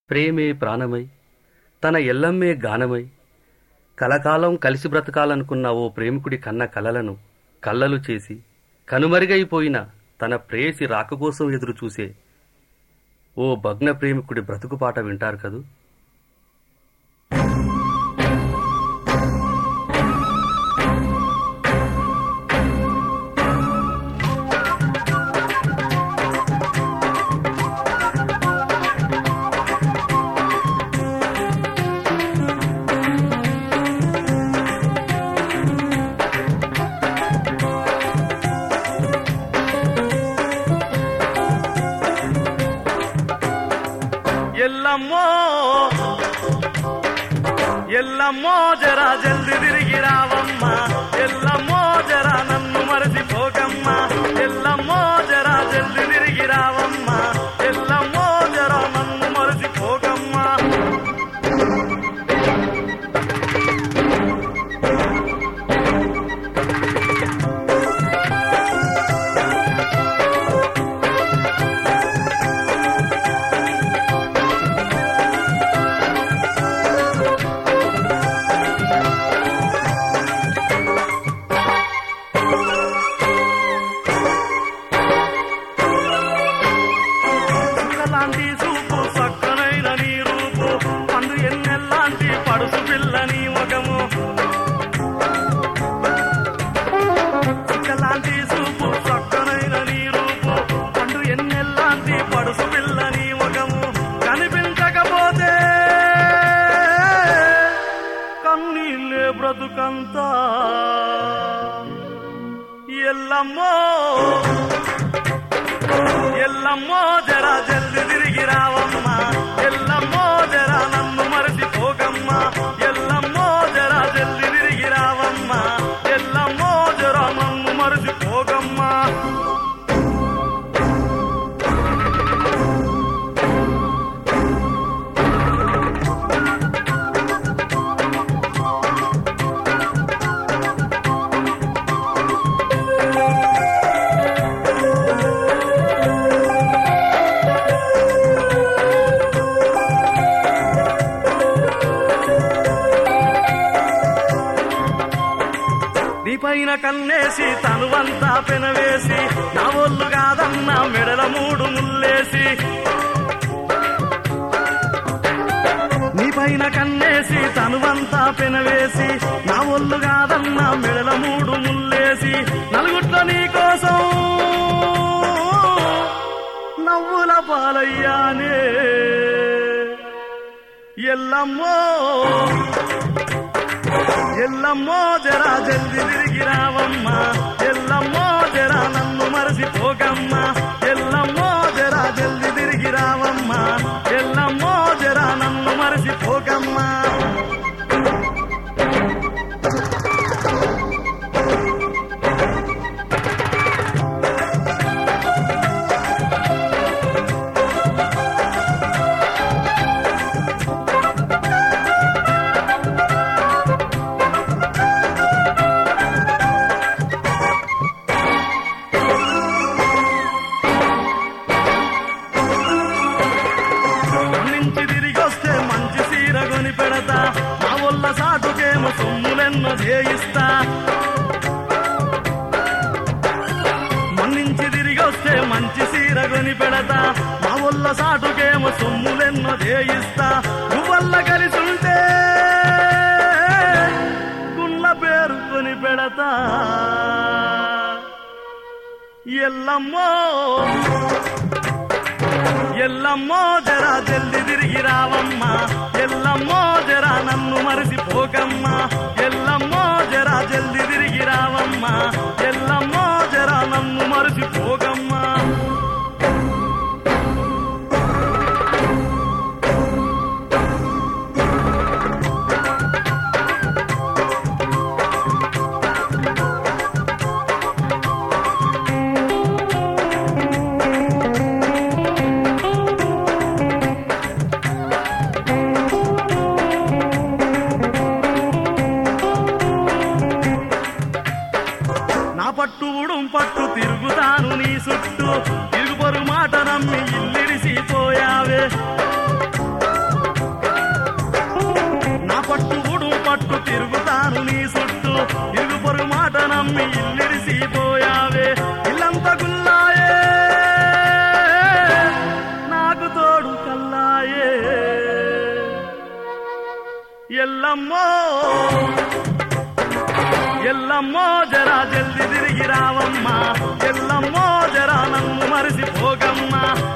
ప్రేమే ప్రాణమై తన ఎల్లమ్మే గానమై కలకాలం కలిసి బ్రతకాలనుకున్న ఓ ప్రేమికుడి కన్న కలలను కల్లలు చేసి కనుమరుగైపోయిన తన ప్రేయసి రాక కోసం ఎదురు చూసే ఓ భగ్న ప్రేమికుడి బ్రతుకుపాట వింటారు కదూ ఎల్లమ్మో ఎల్లమ్మో జరా జల్ది తిరిగి రావమ్మా ఎల్లమ్మో జరా నన్ను మరచిపోకమ్మా ఎల్లమ్మో జరా జల్ది తిరిగి రావమ్మా ఎల్లమ్మో జరా నన్ను మరచిపోకమ్మా లాంటి చూపు సక్కనైన నీ రూపు పండు ఎన్నెల్లాంటి పడుసు పిల్ల నీ ముఖము లాంటి చూపు సక్కనైన నీ రూపు పండు ఎన్నెల్లాంటి పడుసు పిల్ల నీ ముఖము కనిపించకపోతే కన్నీళ్ళే బ్రతుకంతా ఎల్లమ్మో ఎల్లమ్మో జరా జల్ది తిరిగి రావమ్మా ఎల్లమ్మో జరా నన్ను మరచిపోకమ్మా ఎల్లమ్మో జరా జల్ది తిరిగి రావమ్మా ఎల్లమ్మో జరా నన్ను మరచిపోకమ్మా నీపైన కన్నేసి తనువంతా పెనవేసి నా ఒళ్ళు కాదన్న మెడల మూడు ముల్లేసి నీపైన కన్నేసి తనువంతా పెనవేసి నా ఒళ్ళు కాదన్న మెడల మూడు ముల్లేసి నలుగుట్ల నీ కోసం నవ్వుల పాలయ్యానే ఎల్లమ్మో ఎల్లమ్మో జరా జల్ది తిరిగి రావమ్మా ఎల్లమ్మో జరా నన్ను మరచిపోకమ్మా ఎల్లమ్మో జరా జల్ది తిరిగి రావమ్మా ఎల్లమ్మో జరా నన్ను మరచిపోకమ్మా నుంచి తిరిగి వస్తే మంచి సీర కొని పెడతా నా వల్ల సాటుకేమో సొమ్ములెన్నో చేయిస్తా మన్నించి తిరిగి వస్తే మంచి సీర కొని పెడతా నా వల్ల సాటుకేమో సొమ్ములెన్నో చేయిస్తా నువ్వల్ల కలిసి ఉంటే గున్న పేరు కొని పెడతా ఎల్లమ్మో ఎల్లమ్మో జరా జల్ది తిరిగి రావమ్మా ఎల్లమ్మో జరా నన్ను మరచిపోకమ్మా ఎల్లమ్మో జరా జల్ది తిరిగి రావమ్మా ఎల్లమ్మో జరా నన్ను మరచిపోకమ్మా ఎల్లమ్మో ఎల్లమ్మో జరా జల్ది తిరిగి రావమ్మా ఎల్లమ్మో జరా నన్ను మరిసిపోగమ్మా